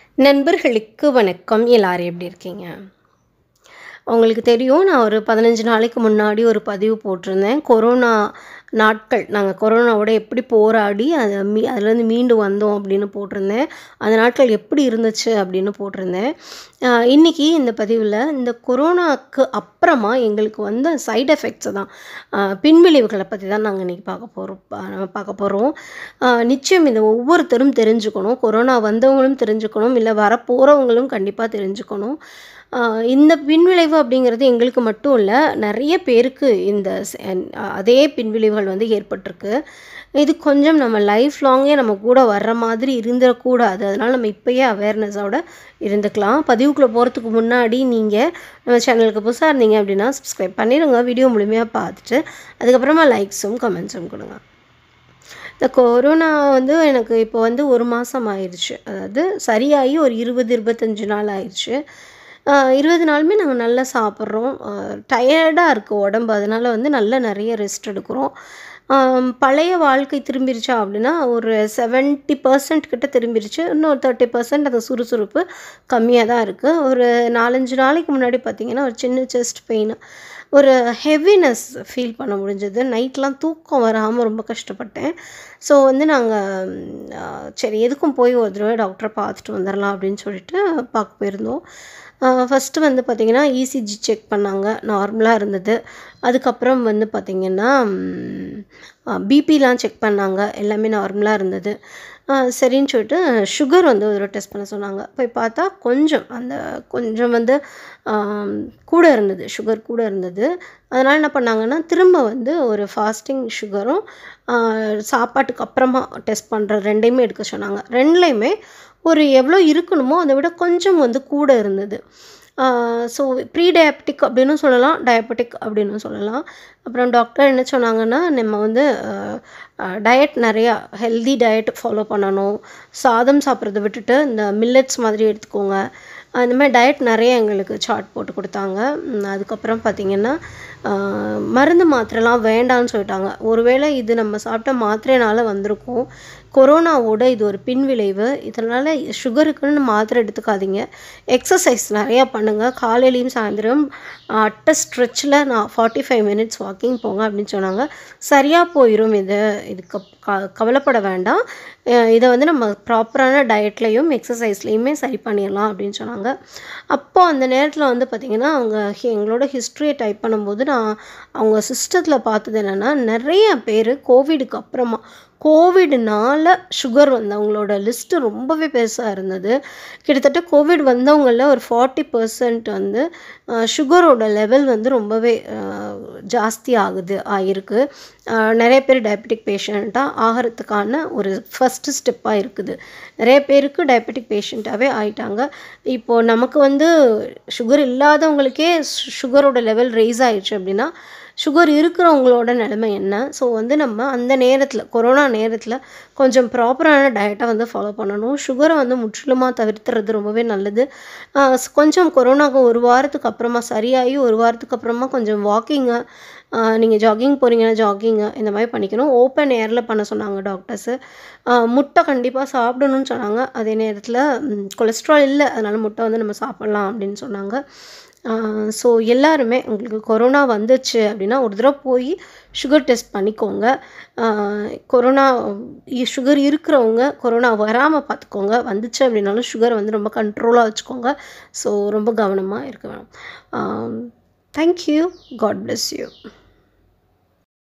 நண்பர்களுக்கு வணக்கம் எல்லாரும் எப்படி இருக்கீங்க உங்களுக்கு தெரியும் நான் ஒரு பதினஞ்சு நாளைக்கு முன்னாடி ஒரு பதிவு போட்டிருந்தேன் கொரோனா நாட்கள் நாங்கள் கொரோனாவோட எப்படி போராடி அதை மீ அதுலேருந்து மீண்டு வந்தோம் அப்படின்னு போட்டிருந்தேன் அந்த நாட்கள் எப்படி இருந்துச்சு அப்படின்னு போட்டிருந்தேன் ஆஹ் இன்னைக்கு இந்த பதிவில் இந்த கொரோனாக்கு அப்புறமா எங்களுக்கு வந்த சைடு எஃபெக்ட்ஸை தான் ஆஹ் பின்விளைவுகளை பற்றி தான் நாங்கள் இன்றைக்கி பார்க்க போகிறோம் நம்ம பார்க்க போகிறோம் நிச்சயம் இதை ஒவ்வொருத்தரும் தெரிஞ்சுக்கணும் கொரோனா வந்தவங்களும் தெரிஞ்சுக்கணும் இல்லை வரப்போகிறவங்களும் கண்டிப்பாக தெரிஞ்சுக்கணும் ஆஹ் இந்த பின்விளைவு அப்படிங்கிறது எங்களுக்கு மட்டும் இல்லை நிறைய பேருக்கு இந்த ச- அஹ் அதே பின்விளைவுகள் வந்து ஏற்பட்டிருக்கு இது கொஞ்சம் நம்ம லைஃப் லாங்கே நம்ம கூட வர்ற மாதிரி இருந்துடக்கூடாது அதனால் நம்ம இப்போயே அவேர்னஸோட இருந்துக்கலாம் பதிவுக்குள்ளே போகிறதுக்கு முன்னாடி நீங்கள் நம்ம சேனலுக்கு புதுசாக இருந்தீங்க அப்படின்னா சப்ஸ்கிரைப் பண்ணிடுங்க வீடியோ முழுமையாக பார்த்துட்டு அதுக்கப்புறமா லைக்ஸும் கமெண்ட்ஸும் கொடுங்க இந்த கொரோனா வந்து எனக்கு இப்போ வந்து ஒரு மாதம் ஆயிடுச்சு அதாவது சரியாகி ஒரு இருபது இருபத்தஞ்சு நாள் ஆயிடுச்சு ஆஹ் இருபது நாளுமே நாங்கள் நல்லா சாப்பிட்றோம் டயர்டாக இருக்குது உடம்பு அதனால் வந்து நல்லா நிறைய ரெஸ்ட் எடுக்கிறோம் ஆம், பழைய வாழ்க்கை திரும்பிருச்சா அப்படின்னா ஒரு செவன்ட்டி பர்சன்ட் கிட்ட திரும்பிருச்சு இன்னும் தேர்ட்டி பர்சன்ட் அந்த சுறுசுறுப்பு கம்மியாக தான் இருக்குது ஒரு நாலஞ்சு நாளைக்கு முன்னாடி பார்த்தீங்கன்னா ஒரு சின்ன செஸ்ட் பெயின் ஒரு ஹெவினஸ் ஃபீல் பண்ண முடிஞ்சது நைட்லாம் தூக்கம் வராமல் ரொம்ப கஷ்டப்பட்டேன் ஸோ வந்து நாங்கள் சரி எதுக்கும் போய் ஒரு தடவை டாக்டரை பார்த்துட்டு வந்துடலாம் அப்படின்னு சொல்லிட்டு பார்க்க போயிருந்தோம் ஃபஸ்ட்டு வந்து பார்த்திங்கன்னா இசிஜி செக் பண்ணாங்க நார்மலாக இருந்தது அதுக்கப்புறம் வந்து பார்த்திங்கன்னா பிபிலாம் செக் பண்ணாங்க எல்லாமே நார்மலாக இருந்தது ஆஹ் சரின்னு சொல்லிட்டு சுகர் வந்து ஒரு டெஸ்ட் பண்ண சொன்னாங்க போய் பார்த்தா கொஞ்சம் அந்த கொஞ்சம் வந்து ஆம், கூட இருந்தது சுகர் கூட இருந்தது அதனால் என்ன பண்ணாங்கன்னா திரும்ப வந்து ஒரு ஃபாஸ்டிங் சுகரும் சாப்பாட்டுக்கு அப்புறமா டெஸ்ட் பண்ணுற ரெண்டையுமே எடுக்க சொன்னாங்க ரெண்டுலேயுமே ஒரு எவ்வளோ இருக்கணுமோ அதை விட கொஞ்சம் வந்து கூட இருந்தது ஸோ ப்ரீ டயபெட்டிக் அப்படின்னு சொல்லலாம் டயபெட்டிக் அப்படின்னு சொல்லலாம் அப்புறம் டாக்டர் என்ன சொன்னாங்கன்னா நம்ம வந்து டயட் நிறையா ஹெல்தி டயட் ஃபாலோ பண்ணணும் சாதம் சாப்பிட்றத விட்டுட்டு இந்த மில்லட்ஸ் மாதிரி எடுத்துக்கோங்க அந்த மாதிரி டயட் நிறைய எங்களுக்கு சார்ட் போட்டு கொடுத்தாங்க உம், அதுக்கப்புறம் பார்த்திங்கன்னா ஆஹ், மருந்து மாத்திரைலாம் வேண்டாம்னு சொல்லிட்டாங்க ஒருவேளை இது நம்ம சாப்பிட்ட மாத்திரைனால வந்திருக்கும் கொரோனாவோட இது ஒரு பின்விளைவு இதனால் சுகருக்குன்னு மாத்திரை எடுத்துக்காதீங்க எக்ஸசைஸ் நிறையா பண்ணுங்கள் காலையிலையும் சாயந்தரம் அட்ட ஸ்ட்ரெச்சில் நான் ஃபார்ட்டி ஃபைவ் மினிட்ஸ் வாக்கிங் போங்க அப்படின்னு சொன்னாங்க சரியாக போயிடும் இது இதுக்கு க கவலைப்பட வேண்டாம் அஹ் இதை வந்து நம்ம ப்ராப்பரான டயட்லேயும் எக்ஸசைஸ்லேயுமே சரி பண்ணிடலாம் அப்படின்னு சொன்னாங்க அப்போ அந்த நேரத்தில் வந்து பார்த்திங்கன்னா அவங்க ஹி- எங்களோட ஹிஸ்ட்ரியை டைப் பண்ணும்போது நான் அவங்க சிஸ்டத்தில் பார்த்தது என்னென்னா நிறைய பேர் கோவிடுக்கு அப்புறமா கோவிட்னால சுகர் வந்தவங்களோட லிஸ்ட்டு ரொம்பவே பெருசாக இருந்தது கிட்டத்தட்ட கோவிட் வந்தவங்களில் ஒரு ஃபார்ட்டி பர்சன்ட் வந்து சுகரோட லெவல் வந்து ரொம்பவே அஹ், ஜாஸ்தி ஆகுது ஆகிருக்கு அஹ், நிறைய பேர் டயபெட்டிக் பேஷண்ட்டாக ஆகிறதுக்கான ஒரு ஃபஸ்ட்டு ஸ்டெப்பாக இருக்குது நிறைய பேருக்கு டயபெட்டிக் பேஷண்ட்டாகவே ஆயிட்டாங்க இப்போது நமக்கு வந்து சுகர் இல்லாதவங்களுக்கே சுகரோட லெவல் ரைஸ் ஆயிடுச்சு அப்படின்னா சுகர் இருக்கிறவங்களோட நிலைமை என்ன ஸோ வந்து நம்ம அந்த நேரத்தில் கொரோனா நேரத்தில் கொஞ்சம் ப்ராப்பரான டயட்டை வந்து ஃபாலோ பண்ணணும் சுகரை வந்து முற்றிலுமாக தவிர்த்துறது ரொம்பவே நல்லது ஆஹ் ஸ் கொஞ்சம் கொரோனாக்கு ஒரு வாரத்துக்கு அப்புறமா சரியாகி ஒரு வாரத்துக்கு அப்புறமா கொஞ்சம் வாக்கிங்கு நீங்கள் ஜாகிங் போகிறீங்கன்னா ஜாகிங்கு இந்த மாதிரி பண்ணிக்கணும் ஓப்பன் ஏரில் பண்ண சொன்னாங்க டாக்டர்ஸு முட்டை கண்டிப்பாக சாப்பிடணும்னு சொன்னாங்க அதே நேரத்தில் கொலஸ்ட்ரால் இல்லை அதனால் முட்டை வந்து நம்ம சாப்பிட்லாம் அப்படின்னு சொன்னாங்க ஸோ எல்லாருமே உங்களுக்கு கொரோனா வந்துச்சு அப்படின்னா ஒரு தடவை போய் சுகர் டெஸ்ட் பண்ணிக்கோங்க ஆஹ் கொரோனா சுகர் இருக்கிறவங்க கொரோனா வராமல் பார்த்துக்கோங்க வந்துச்சு அப்படின்னாலும் சுகர் வந்து ரொம்ப கண்ட்ரோலாக வச்சுக்கோங்க ஸோ ரொம்ப கவனமாக இருக்க வேணும் தேங்க்யூ காட் bless யூ